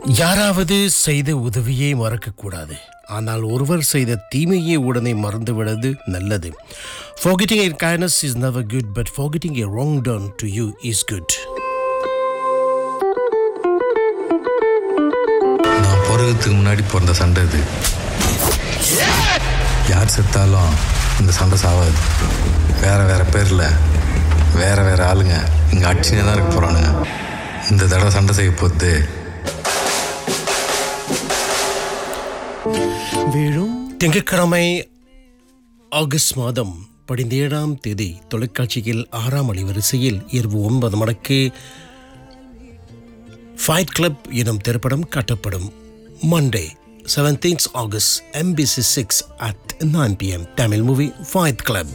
யாராவது செய்த உதவியை மறக்கக்கூடாது ஆனால் ஒருவர் செய்த தீமையை உடனே மறந்துவிடுவது நல்லது forgetting a kindness is never good but forgetting a wrong done to you is good நான் பிறகுறதுக்கு முன்னாடி பிறந்த சண்டை இது யார் செத்தாலும் இந்த சண்டை சாவாது வேற வேற பேர்ல வேற வேற ஆளுங்க இங்க அடிச்சுனே தான் இருக்க போறானுங்க இந்த தடவை சண்டை செய்ய போகுது திங்கட்கிழமை ஆகஸ்ட் மாதம் பதினேழாம் தேதி தொலைக்காட்சியில் ஆறாம் அலைவரிசையில் இரவு ஒன்பது மணிக்கு ஃபைட் கிளப் எனும் திரைப்படம் காட்டப்படும் Monday seventeenth August MBC six at nine PM Tamil movie fight club